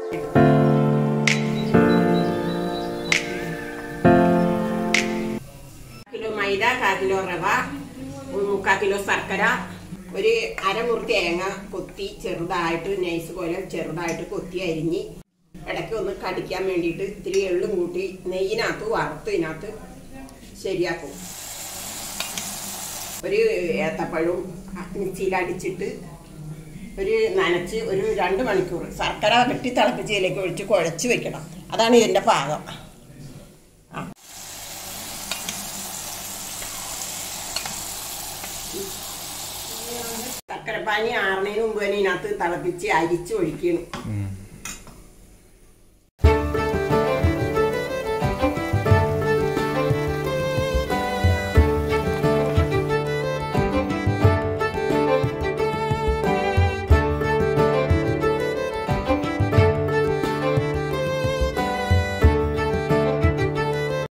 kilo മൈദ കാൽ kilo റവ ഒരു മുക്കാൽ കിലോ ശർക്കര ഒരു അരമുറി തേങ്ങ കൊത്തി ചെറുതായിട്ട് നൈസ് പോലെ ചെറുതായിട്ട് കൊത്തി അരിഞ്ഞ് ഇടയ്ക്ക് ഒന്ന് കടിക്കാൻ വേണ്ടിയിട്ട് ഇത്തിരി എള്ളും കൂട്ടി നെയ്യിനകത്ത് വറുത്ത് ഇതിനകത്ത് ശരിയാക്കും ഒരു ഏത്തപ്പഴവും മിക്സിയിൽ അടിച്ചിട്ട് ഒരു നനച്ച് ഒരു രണ്ട് മണിക്കൂർ ശർക്കര വെട്ടി തിളപ്പിച്ച് ഇതിലേക്ക് ഒഴിച്ച് കുഴച്ച് വെക്കണം അതാണ് ഇതിൻ്റെ പാകം ശർക്കരപ്പാനി ആറുന്നതിന് മുമ്പ് തന്നെ ഇതിനകത്ത് തിളപ്പിച്ച് അരിച്ച് ഒഴിക്കണം